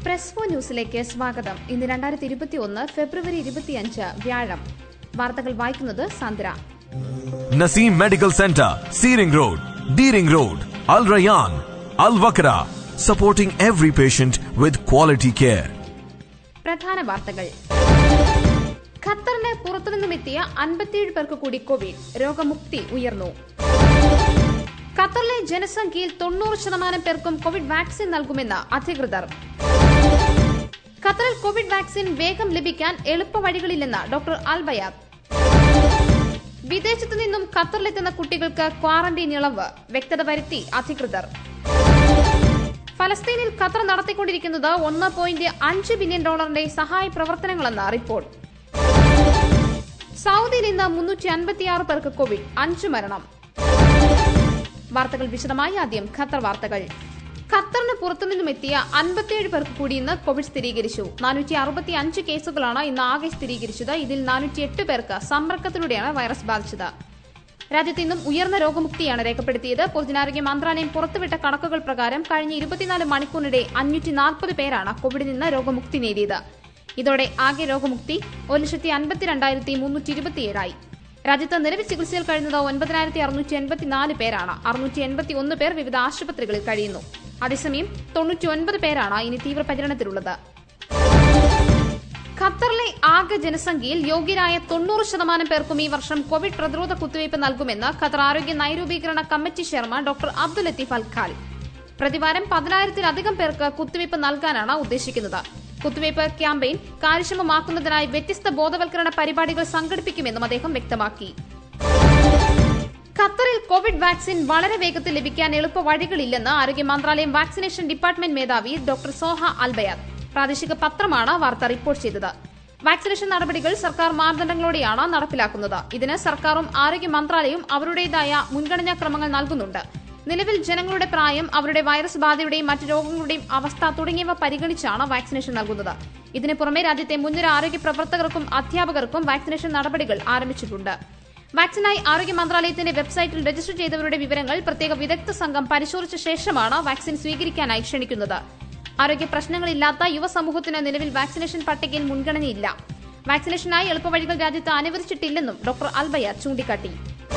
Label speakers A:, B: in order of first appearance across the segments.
A: Press four ന്യൂസിലേക്ക് സ്വാഗതം ഇന്ന് രണ്ടായിരത്തി ഇരുപത്തി ഒന്ന് ഫെബ്രുവരി ഇരുപത്തിയഞ്ച് വ്യാഴം വാർത്തകൾ വായിക്കുന്നത് Sandra
B: Naseem Medical Center, Searing Road, Deering Road, Al Rayyan, Al Wakra, supporting every patient with quality care.
A: പ്രധാന വാർത്തകൾ ഖത്തറിന് പുറത്തുനിന്നുമെത്തിയ അൻപത്തിയേഴ് പേർക്ക് കൂടി കോവിഡ് രോഗമുക്തി ഉയർന്നു ഖത്തറിലെ ജനസംഖ്യയിൽ തൊണ്ണൂറ് ശതമാനം പേർക്കും കോവിഡ് വാക്സിൻ നൽകുമെന്ന് അധികൃതർ ഖത്തറിൽ കോവിഡ് വാക്സിൻ വേഗം ലഭിക്കാൻ എളുപ്പ വഴികളില്ലെന്ന് ഡോക്ടർ അൽബയാദ് വിദേശത്തു നിന്നും ഖത്തറിലെത്തുന്ന കുട്ടികൾക്ക് ക്വാറന്റൈൻ ഇളവ് വ്യക്തത വരുത്തി അധികൃതർ ഫലസ്തീനിൽ ഖത്തർ നടത്തിക്കൊണ്ടിരിക്കുന്നത് ഒന്ന് പോയിന്റ് അഞ്ച് ബില്യൺ ഡോളറിന്റെ സഹായ പ്രവർത്തനങ്ങളെന്ന റിപ്പോർട്ട് സൗദിയിൽ ഇന്ന് മുന്നൂറ്റി അൻപത്തിയാറ് പേർക്ക് കോവിഡ് അഞ്ചു മരണം വാർത്തകൾ വിശദമായി ആദ്യം ഖത്തർ വാർത്തകൾ ഖത്തറിന് പുറത്തുനിന്നും എത്തിയ അൻപത്തിയേഴ് പേർക്ക് കൂടി ഇന്ന് കോവിഡ് സ്ഥിരീകരിച്ചു നാനൂറ്റി അറുപത്തി അഞ്ച് കേസുകളാണ് ഇന്ന് ആകെ സ്ഥിരീകരിച്ചത് ഇതിൽ നാനൂറ്റിയെട്ട് പേർക്ക് സമ്പർക്കത്തിലൂടെയാണ് വൈറസ് ബാധിച്ചത് രാജ്യത്ത് ഇന്നും ഉയർന്ന രോഗമുക്തിയാണ് രേഖപ്പെടുത്തിയത് പൊതുജനാരോഗ്യ മന്ത്രാലയം പുറത്തുവിട്ട കണക്കുകൾ പ്രകാരം കഴിഞ്ഞ ഇരുപത്തിനാല് മണിക്കൂറിനിടെ അഞ്ഞൂറ്റി നാൽപ്പത് പേരാണ് കോവിഡിൽ നിന്ന് രോഗമുക്തി നേടിയത് ഇതോടെ ആകെ രോഗമുക്തി ഒരു ലക്ഷത്തി അൻപത്തിരണ്ടായിരത്തി മുന്നൂറ്റി ഇരുപത്തിയേഴായി രാജ്യത്ത് നിലവിൽ ചികിത്സയിൽ കഴിയുന്നത് ഒൻപതിനായിരത്തി അറുന്നൂറ്റി എൺപത്തിനാല് പേരാണ് അറുന്നൂറ്റി എൺപത്തി ഒന്ന് പേർ വിവിധ ആശുപത്രികളിൽ കഴിയുന്നു അതേസമയം തൊണ്ണൂറ്റി ഒൻപത് പേരാണ് ഇനി തീവ്രപരിചരണത്തിലുള്ളത് ഖത്തറിലെ ആകെ ജനസംഖ്യയിൽ യോഗ്യരായ തൊണ്ണൂറ് ശതമാനം പേർക്കും ഈ വർഷം കോവിഡ് പ്രതിരോധ കുത്തിവയ്പ് നൽകുമെന്ന് ഖത്തർ ആരോഗ്യ നൈരൂപീകരണ committee chairman doctor Abdul Latif Al Khal പ്രതിവാരം പതിനായിരത്തിലധികം പേർക്ക് കുത്തിവയ്പ് നൽകാനാണ് ഉദ്ദേശിക്കുന്നത് കുത്തിവയ്പ് ക്യാമ്പയിൻ കാര്യക്ഷമമാക്കുന്നതിനായി വ്യത്യസ്ത ബോധവൽക്കരണ പരിപാടികൾ സംഘടിപ്പിക്കുമെന്നും അദ്ദേഹം വ്യക്തമാക്കി ഖത്തറിൽ കോവിഡ് വാക്സിൻ വളരെ വേഗത്തിൽ ലഭിക്കാൻ എളുപ്പ വഴികളില്ലെന്ന് ആരോഗ്യ മന്ത്രാലയം വാക്സിനേഷൻ ഡിപ്പാർട്ട്മെന്റ് മേധാവി ഡോക്ടർ സോഹ അൽബയാദ് പ്രാദേശിക പത്രമാണ് വാർത്ത റിപ്പോർട്ട് ചെയ്തത് വാക്സിനേഷൻ നടപടികൾ സർക്കാർ മാനദണ്ഡങ്ങളോടെയാണ് നടപ്പിലാക്കുന്നത് ഇതിന് സർക്കാരും ആരോഗ്യ മന്ത്രാലയവും അവരുടേതായ മുൻഗണനാ ക്രമങ്ങൾ നൽകുന്നുണ്ട് നിലവിൽ ജനങ്ങളുടെ പ്രായം അവരുടെ വൈറസ് ബാധയുടെയും മറ്റ് രോഗങ്ങളുടെയും അവസ്ഥ തുടങ്ങിയവ പരിഗണിച്ചാണ് വാക്സിനേഷൻ നൽകുന്നത് ഇതിനു പുറമെ രാജ്യത്തെ മുൻനിര ആരോഗ്യ പ്രവർത്തകർക്കും അധ്യാപകർക്കും വാക്സിനേഷൻ നടപടികൾ ആരംഭിച്ചിട്ടുണ്ട് വാക്സിനായി ആരോഗ്യ മന്ത്രാലയത്തിന്റെ വെബ്സൈറ്റിൽ രജിസ്റ്റർ ചെയ്തവരുടെ വിവരങ്ങൾ പ്രത്യേക വിദഗ്ധ സംഘം പരിശോധിച്ച ശേഷമാണ് വാക്സിൻ സ്വീകരിക്കാനായി ക്ഷണിക്കുന്നത് ആരോഗ്യ പ്രശ്നങ്ങളില്ലാത്ത യുവസമൂഹത്തിന് നിലവിൽ വാക്സിനേഷൻ പട്ടികയിൽ മുൻഗണനയില്ല വാക്സിനേഷനായി എളുപ്പവഴികൾ രാജ്യത്ത് അനുവദിച്ചിട്ടില്ലെന്നും ഡോക്ടർ അൽബയ ചൂണ്ടിക്കാട്ടി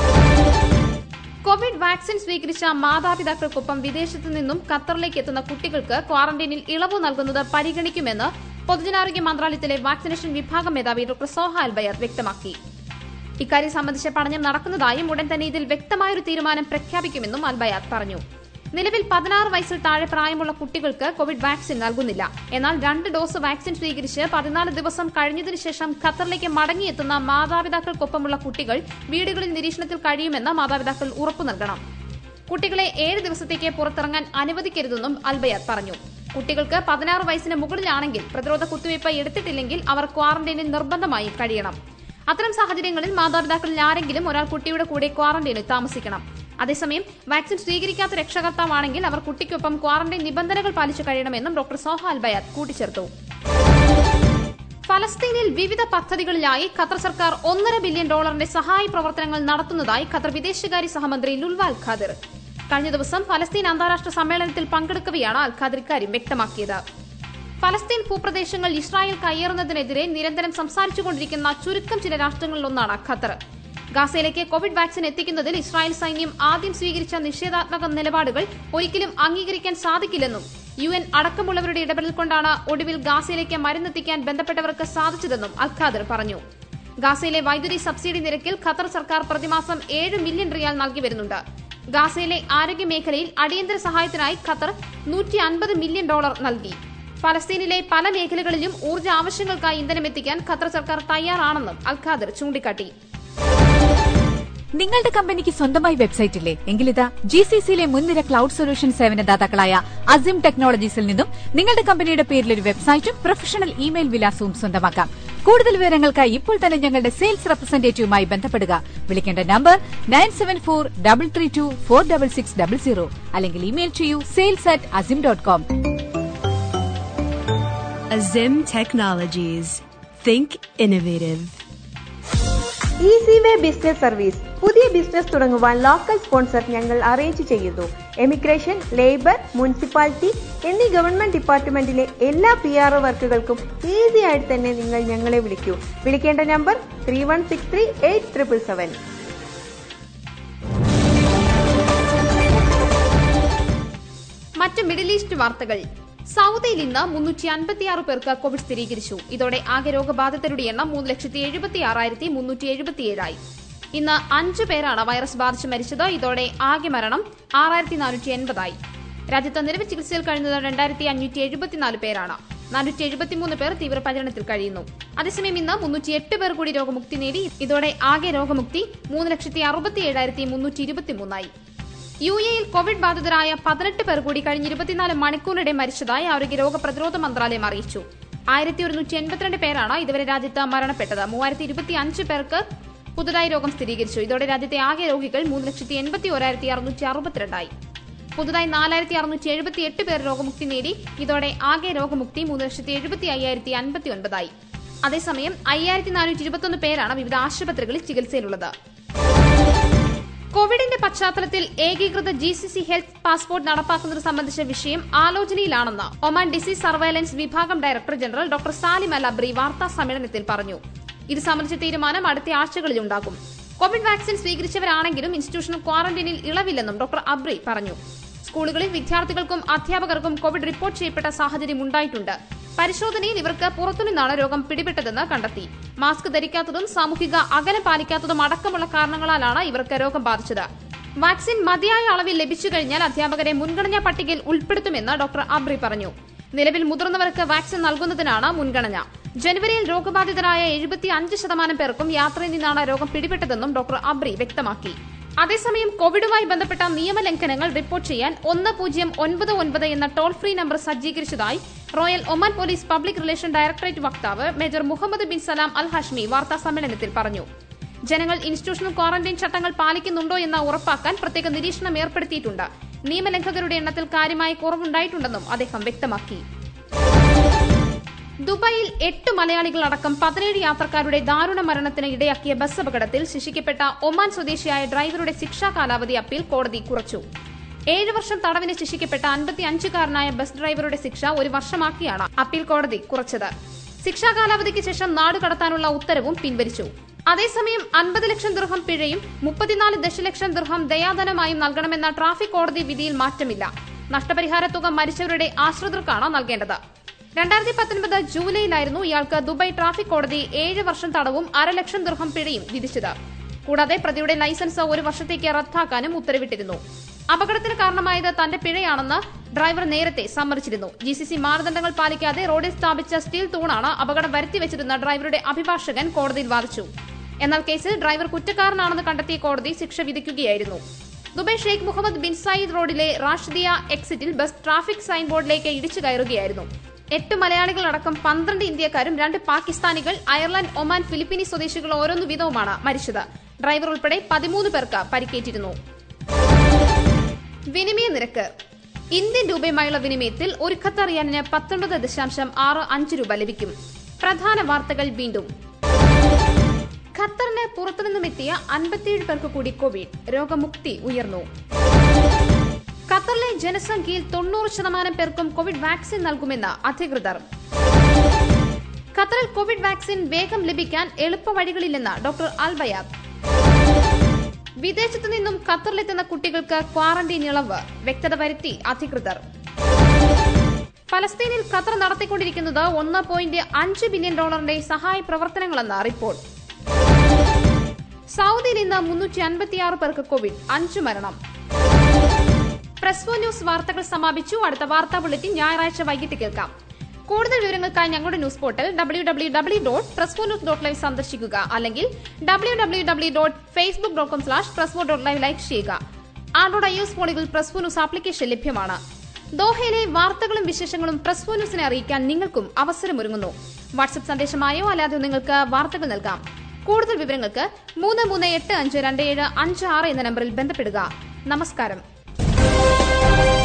A: കോവിഡ് വാക്സിൻ സ്വീകരിച്ച മാതാപിതാക്കൾക്കൊപ്പം വിദേശത്തു നിന്നും ഖത്തറിലേക്ക് എത്തുന്ന കുട്ടികൾക്ക് ക്വാറന്റൈനിൽ ഇളവ് നൽകുന്നത് പരിഗണിക്കുമെന്ന് പൊതുജനാരോഗ്യ മന്ത്രാലയത്തിലെ വാക്സിനേഷൻ വിഭാഗം മേധാവി ഡോക്ടർ സോഹ അൽബയർ വ്യക്തമാക്കി ഇക്കാര്യം സംബന്ധിച്ച പഠനം നടക്കുന്നതായും ഉടൻ തന്നെ ഇതിൽ വ്യക്തമായൊരു തീരുമാനം പ്രഖ്യാപിക്കുമെന്നും അൽബയാദ് പറഞ്ഞു നിലവിൽ പതിനാറ് വയസ്സിൽ താഴെ പ്രായമുള്ള കുട്ടികൾക്ക് കോവിഡ് വാക്സിൻ നൽകുന്നില്ല എന്നാൽ രണ്ട് ഡോസ് വാക്സിൻ സ്വീകരിച്ച് പതിനാല് ദിവസം കഴിഞ്ഞതിനു ശേഷം ഖത്തറിലേക്ക് മടങ്ങിയെത്തുന്ന മാതാപിതാക്കൾക്കൊപ്പമുള്ള കുട്ടികൾ വീടുകളിൽ നിരീക്ഷണത്തിൽ കഴിയുമെന്ന് മാതാപിതാക്കൾ ഉറപ്പു നൽകണം കുട്ടികളെ ഏഴ് ദിവസത്തേക്ക് പുറത്തിറങ്ങാൻ അനുവദിക്കരുതെന്നും അൽബയാദ് പറഞ്ഞു കുട്ടികൾക്ക് പതിനാറ് വയസ്സിന് മുകളിലാണെങ്കിൽ പ്രതിരോധ കുത്തിവയ്പ് എടുത്തിട്ടില്ലെങ്കിൽ അവർ ക്വാറന്റൈനിൽ നിർബന്ധമായി കഴിയണം അത്തരം സാഹചര്യങ്ങളിൽ മാതാപിതാക്കളിൽ ആരെങ്കിലും ഒരാൾ കുട്ടിയുടെ കൂടെ ക്വാറന്റൈനിൽ താമസിക്കണം അതേസമയം വാക്സിൻ സ്വീകരിക്കാത്ത രക്ഷകർത്താവാണെങ്കിൽ അവർ കുട്ടിക്കൊപ്പം ക്വാറന്റൈൻ നിബന്ധനകൾ പാലിച്ചു കഴിയണമെന്നും ഡോക്ടർ സോഹ അൽബയാദ് കൂട്ടിച്ചേർത്തു ഫലസ്തീനിൽ വിവിധ പദ്ധതികളിലായി ഖത്തർ സർക്കാർ ഒന്നര ബില്യൺ ഡോളറിന്റെ സഹായ പ്രവർത്തനങ്ങൾ നടത്തുന്നതായി ഖത്തർ വിദേശകാര്യ സഹമന്ത്രി ലുൽവ അൽ ഖാദിർ കഴിഞ്ഞ ദിവസം ഫലസ്തീൻ അന്താരാഷ്ട്ര സമ്മേളനത്തിൽ പങ്കെടുക്കവെയാണ് അൽ ഖാദിർ ഇക്കാര്യം വ്യക്തമാക്കിയത് ഫലസ്തീൻ ഭൂപ്രദേശങ്ങൾ ഇസ്രായേൽ കയ്യേറുന്നതിനെതിരെ നിരന്തരം സംസാരിച്ചുകൊണ്ടിരിക്കുന്ന ചുരുക്കം ചില രാഷ്ട്രങ്ങളിലൊന്നാണ് ഖത്തർ ഗാസയിലേക്ക് കോവിഡ് വാക്സിൻ എത്തിക്കുന്നതിൽ ഇസ്രായേൽ സൈന്യം ആദ്യം സ്വീകരിച്ച നിഷേധാത്മക നിലപാടുകൾ ഒരിക്കലും അംഗീകരിക്കാൻ സാധിക്കില്ലെന്നും യു എൻ അടക്കമുള്ളവരുടെ ഇടപെടൽ കൊണ്ടാണ് ഒടുവിൽ ഗാസയിലേക്ക് മരുന്നെത്തിക്കാൻ ബന്ധപ്പെട്ടവർക്ക് സാധിച്ചതെന്നും അൽഖാദർ പറഞ്ഞു ഗാസയിലെ വൈദ്യുതി സബ്സിഡി നിരക്കിൽ ഖത്തർ സർക്കാർ പ്രതിമാസം ഏഴ് മില്യൺ റിയാൽ നൽകി വരുന്നുണ്ട് ഗാസയിലെ ആരോഗ്യ മേഖലയിൽ അടിയന്തര സഹായത്തിനായി ഖത്തർ നൂറ്റി അൻപത് മില്യൺ ഡോളർ നൽകി ഫലസ്തീനിലെ പല മേഖലകളിലും ഊർജ്ജ ആവശ്യങ്ങൾക്കായി ഇന്ധനം എത്തിക്കാൻ ഖത്തർ സർക്കാർ തയ്യാറാണെന്നും അൽഖാദർ ചൂണ്ടിക്കാട്ടി
C: നിങ്ങളുടെ കമ്പനിക്ക് സ്വന്തമായി വെബ്സൈറ്റ് ഇല്ലേ എങ്കിലിതാ ജി സി സിയിലെ മുൻനിര ക്ലൗഡ് സൊല്യൂഷൻ സേവനദാതാക്കളായ അസിം ടെക്നോളജീസിൽ നിന്നും നിങ്ങളുടെ കമ്പനിയുടെ പേരിൽ ഒരു വെബ്സൈറ്റും പ്രൊഫഷണൽ ഇമെയിൽ വിലാസവും സ്വന്തമാക്കാം കൂടുതൽ വിവരങ്ങൾക്കായി ഇപ്പോൾ തന്നെ ഞങ്ങളുടെ സെയിൽസ് റെപ്രസെന്റേറ്റീവുമായി ബന്ധപ്പെടുക വിളിക്കേണ്ട number nine seven four double three two four double six double zero അല്ലെങ്കിൽ ഇമെയിൽ ചെയ്യൂ sales at Azim dot com
D: Azim Technologies. Think innovative.
E: Easy way business service
D: പുതിയ ബിസിനസ് തുടങ്ങുവാൻ ലോക്കൽ സ്പോൺസർ ഞങ്ങൾ അറേഞ്ച് ചെയ്യുന്നു emigration labour municipality എന്നീ government ഡിപ്പാർട്ട്മെന്റിലെ എല്ലാ P R O വർക്കുകൾക്കും ഈസി ആയിട്ട് തന്നെ നിങ്ങൾ ഞങ്ങളെ വിളിക്കൂ വിളിക്കേണ്ട number three one six three eight triple seven
A: മറ്റ് മിഡിൽ ഈസ്റ്റ് വാർത്തകൾ സൗദിയിൽ ഇന്ന് മുന്നൂറ്റി അൻപത്തിയാറ് പേർക്ക് കോവിഡ് സ്ഥിരീകരിച്ചു ഇതോടെ ആകെ രോഗബാധിതരുടെ എണ്ണം മൂന്ന് ലക്ഷത്തി എഴുപത്തി ആറായിരത്തി മുന്നൂറ്റി എഴുപത്തിയേഴായി ഇന്ന് അഞ്ച് പേരാണ് വൈറസ് ബാധിച്ച് മരിച്ചത് ഇതോടെ ആകെ മരണം ആറായിരത്തി നാനൂറ്റി എൺപതായി രാജ്യത്ത് നിലവിൽ ചികിത്സയിൽ കഴിയുന്നത് രണ്ടായിരത്തി അഞ്ഞൂറ്റി എഴുപത്തിനാല് പേരാണ് നാനൂറ്റി എഴുപത്തിമൂന്ന് പേർ തീവ്രപരിചരണത്തിൽ കഴിയുന്നു അതേസമയം ഇന്ന് മുന്നൂറ്റി എട്ട് പേർ കൂടി രോഗമുക്തി നേടി ഇതോടെ ആകെ രോഗമുക്തി മൂന്ന് ലക്ഷത്തി അറുപത്തി ഏഴായിരത്തി മുന്നൂറ്റി ഇരുപത്തിമൂന്നായി യു എയിൽ കോവിഡ് ബാധിതരായ പതിനെട്ട് പേർ കൂടി കഴിഞ്ഞ ഇരുപത്തിനാല് മണിക്കൂറിനിടെ മരിച്ചതായി ആരോഗ്യ രോഗ പ്രതിരോധ മന്ത്രാലയം അറിയിച്ചു ആയിരത്തി ഒരുന്നൂറ്റി എൺപത്തിരണ്ട് പേരാണ് ഇതുവരെ രാജ്യത്ത് മരണപ്പെട്ടത് മൂവായിരത്തി ഇരുപത്തി അഞ്ച് പേർക്ക് പുതുതായി രോഗം സ്ഥിരീകരിച്ചു ഇതോടെ രാജ്യത്തെ ആകെ രോഗികൾ മൂന്ന് ലക്ഷത്തി എൺപത്തി ഒരായിരത്തി അറുന്നൂറ്റി അറുപത്തിരണ്ടായി പുതുതായി നാലായിരത്തി അറുന്നൂറ്റി എഴുപത്തി എട്ട് പേർ രോഗമുക്തി നേടി ഇതോടെ ആകെ രോഗമുക്തി മൂന്ന് ലക്ഷത്തി എഴുപത്തി അയ്യായിരത്തി അൻപത്തി ഒൻപതായി അതേസമയം അയ്യായിരത്തി നാനൂറ്റി ഇരുപത്തൊന്ന് പേരാണ് വിവിധ ആശുപത്രികളിൽ ചികിത്സയിലുള്ളത് കോവിഡിന്റെ പശ്ചാത്തലത്തിൽ ഏകീകൃത G C C health passport നടപ്പാക്കുന്നത് സംബന്ധിച്ച വിഷയം ആലോചനയിലാണെന്ന് ഒമാൻ ഡിസീസ് സർവൈലൻസ് വിഭാഗം director general doctor Salim Al Abri വാർത്താ സമ്മേളനത്തിൽ പറഞ്ഞു ഇത് സംബന്ധിച്ച തീരുമാനം അടുത്ത ആഴ്ചകളിൽ ഉണ്ടാകും കോവിഡ് വാക്സിൻ സ്വീകരിച്ചവരാണെങ്കിലും ഇൻസ്റ്റിറ്റ്യൂഷണൽ ക്വാറന്റൈനിൽ ഇളവില്ലെന്നും ഡോക്ടർ അബ്രി പറഞ്ഞു സ്കൂളുകളിൽ വിദ്യാർത്ഥികൾക്കും അധ്യാപകർക്കും കോവിഡ് റിപ്പോർട്ട് ചെയ്യപ്പെട്ട സാഹചര്യം ഉണ്ടായിട്ടുണ്ട് പരിശോധനയിൽ ഇവർക്ക് പുറത്തുനിന്നാണ് രോഗം പിടിപെട്ടതെന്ന് കണ്ടെത്തി മാസ്ക് ധരിക്കാത്തതും സാമൂഹിക അകലം പാലിക്കാത്തതും അടക്കമുള്ള കാരണങ്ങളാലാണ് ഇവർക്ക് രോഗം ബാധിച്ചത് വാക്സിൻ മതിയായ അളവിൽ ലഭിച്ചു കഴിഞ്ഞാൽ അധ്യാപകരെ മുൻഗണനാ പട്ടികയിൽ ഉൾപ്പെടുത്തുമെന്ന് ഡോക്ടർ അബ്രി പറഞ്ഞു നിലവിൽ മുതിർന്നവർക്ക് വാക്സിൻ നൽകുന്നതിനാണ് മുൻഗണന ജനുവരിയിൽ രോഗബാധിതരായ എഴുപത്തി അഞ്ച് ശതമാനം പേർക്കും യാത്രയിൽ നിന്നാണ് രോഗം പിടിപെട്ടതെന്നും ഡോക്ടർ അബ്രി വ്യക്തമാക്കി അതേസമയം കോവിഡുമായി ബന്ധപ്പെട്ട നിയമലംഘനങ്ങൾ റിപ്പോർട്ട് ചെയ്യാൻ ഒന്ന് പൂജ്യം ഒൻപത് ഒൻപത് എന്ന ടോൾ ഫ്രീ നമ്പർ സജ്ജീകരിച്ചതായി royal Oman police public relation directorate വക്താവ് major Muhammad bin Salam Al Hashmi വാർത്താ സമ്മേളനത്തിൽ പറഞ്ഞു ജനങ്ങൾ ഇൻസ്റ്റിറ്റ്യൂഷണൽ ക്വാറന്റൈൻ ചട്ടങ്ങൾ പാലിക്കുന്നുണ്ടോ എന്ന് ഉറപ്പാക്കാൻ പ്രത്യേക നിരീക്ഷണം ഏർപ്പെടുത്തിയിട്ടുണ്ട് നിയമലംഘകരുടെ എണ്ണത്തിൽ കാര്യമായ കുറവുണ്ടായിട്ടുണ്ടെന്നും അദ്ദേഹം വ്യക്തമാക്കി ദുബായിൽ എട്ട് മലയാളികളടക്കം പതിനേഴ് യാത്രക്കാരുടെ ദാരുണ മരണത്തിന് ഇടയാക്കിയ ബസ് അപകടത്തിൽ ശിക്ഷിക്കപ്പെട്ട ഒമാൻ സ്വദേശിയായ ഡ്രൈവറുടെ ശിക്ഷാ കാലാവധി അപ്പീൽ കോടതി കുറച്ചു ഏഴ് വർഷം തടവിന് ശിക്ഷിക്കപ്പെട്ട അൻപത്തി അഞ്ചുകാരനായ ബസ് ഡ്രൈവറുടെ ശിക്ഷ ഒരു വർഷമാക്കിയാണ് അപ്പീൽ കോടതി കുറച്ചത് ശിക്ഷാ കാലാവധിക്ക് ശേഷം നാട് കടത്താനുള്ള ഉത്തരവും പിൻവലിച്ചു അതേസമയം അൻപത് ലക്ഷം ദൃഹം പിഴയും മുപ്പത്തിനാല് ദശലക്ഷം ദൃഹം ദയാധനമായും നൽകണമെന്ന ട്രാഫിക് കോടതി വിധിയിൽ മാറ്റമില്ല നഷ്ടപരിഹാര തുക മരിച്ചവരുടെ ആശ്രിതർക്കാണ് നൽകേണ്ടത് രണ്ടായിരത്തി പത്തൊൻപത് ജൂലൈയിലായിരുന്നു ഇയാൾക്ക് ദുബായ് ട്രാഫിക് കോടതി ഏഴ് വർഷം തടവും അരലക്ഷം ദൃഹം പിഴയും വിധിച്ചത് കൂടാതെ പ്രതിയുടെ ലൈസൻസ് ഒരു വർഷത്തേക്ക് റദ്ദാക്കാനും ഉത്തരവിട്ടിരുന്നു അപകടത്തിന് കാരണമായത് തന്റെ പിഴയാണെന്ന് ഡ്രൈവർ നേരത്തെ സമ്മതിച്ചിരുന്നു ജി സി സി മാനദണ്ഡങ്ങൾ പാലിക്കാതെ റോഡിൽ സ്ഥാപിച്ച സ്റ്റീൽ തൂണാണ് അപകടം വരുത്തിവെച്ചിരുന്ന ഡ്രൈവറുടെ അഭിഭാഷകൻ കോടതിയിൽ വാദിച്ചു എന്നാൽ കേസിൽ ഡ്രൈവർ കുറ്റക്കാരനാണെന്ന് കണ്ടെത്തിയ കോടതി ശിക്ഷ വിധിക്കുകയായിരുന്നു Dubai Sheikh Muhammad bin Zayed റോഡിലെ റാഷിദിയ എക്സിറ്റിൽ ബസ് ട്രാഫിക് സൈൻ ബോർഡിലേക്ക് ഇടിച്ചു കയറുകയായിരുന്നു എട്ട് മലയാളികളടക്കം പന്ത്രണ്ട് ഇന്ത്യക്കാരും രണ്ട് പാകിസ്ഥാനികൾ അയർലൻഡ് ഒമാൻ ഫിലിപ്പീനി സ്വദേശികൾ ഓരോന്നു വീതവുമാണ് മരിച്ചത് ഡ്രൈവർ ഉൾപ്പെടെ പതിമൂന്ന് പേർക്ക് പരിക്കേറ്റിരുന്നു വിനിമയ നിരക്ക് ഇന്ത്യൻ രൂപയുമായുള്ള വിനിമയത്തിൽ ഒരു ഖത്തർ റിയാലിന് പത്തൊൻപത് ദശാംശം ആറ് അഞ്ച് രൂപ ലഭിക്കും പ്രധാന വാർത്തകൾ വീണ്ടും ഖത്തറിന് പുറത്തുനിന്നും എത്തിയ അൻപത്തിയേഴ് പേർക്ക് കൂടി കോവിഡ് രോഗമുക്തി ഉയർന്നു ഖത്തറിലെ ജനസംഖ്യയിൽ തൊണ്ണൂറ് ശതമാനം പേർക്കും കോവിഡ് വാക്സിൻ നൽകുമെന്ന് അധികൃതർ ഖത്തറിൽ കോവിഡ് വാക്സിൻ വേഗം ലഭിക്കാൻ എളുപ്പ വഴികളില്ലെന്ന് ഡോക്ടർ അൽബയാദ് വിദേശത്തു നിന്നും ഖത്തറിലെത്തുന്ന കുട്ടികൾക്ക് ക്വാറന്റൈൻ ഇളവ് വ്യക്തത വരുത്തി അധികൃതർ ഫലസ്തീനിൽ ഖത്തർ നടത്തിക്കൊണ്ടിരിക്കുന്നത് ഒന്ന് പോയിന്റ് അഞ്ച് ബില്യൺ ഡോളറിന്റെ സഹായ പ്രവർത്തനങ്ങളെന്ന റിപ്പോർട്ട് സൗദിയിൽ ഇന്ന് മുന്നൂറ്റി അൻപത്തിയാറ് പേർക്ക് കോവിഡ് അഞ്ചു മരണം പ്രസ്വോ ന്യൂസ് വാർത്തകൾ സമാപിച്ചു അടുത്ത വാർത്താ ബുള്ളറ്റിൻ ഞായറാഴ്ച വൈകിട്ട് കേൾക്കാം കൂടുതൽ വിവരങ്ങൾക്കായി ഞങ്ങളുടെ news portal W W W dot പ്രസ്വോ ന്യൂസ് ഡോട്ട് ലൈവ് സന്ദർശിക്കുക അല്ലെങ്കിൽ W W W dot Facebook dot com slash പ്രസ്വോ ഡോട്ട് ലൈവ് ലൈക്ക് ചെയ്യുക ആൻഡ്രോയിഡ് ഐ എസ് ഫോണുകളിൽ പ്രസ്വോ ന്യൂസ് ആപ്ലിക്കേഷൻ ലഭ്യമാണ് ദോഹയിലെ വാർത്തകളും വിശേഷങ്ങളും പ്രസ്വോ ന്യൂസിനെ അറിയിക്കാൻ നിങ്ങൾക്കും അവസരമൊരുങ്ങുന്നു വാട്സ്ആപ്പ് സന്ദേശമായോ അല്ലാതെ നിങ്ങൾക്ക് വാർത്തകൾ നൽകാം കൂടുതൽ വിവരങ്ങൾക്ക് മൂന്ന് മൂന്ന് എട്ട് അഞ്ച് രണ്ട് ഏഴ് അഞ്ച് ആറ് എന്ന നമ്പറിൽ ബന്ധപ്പെടുക നമസ്കാരം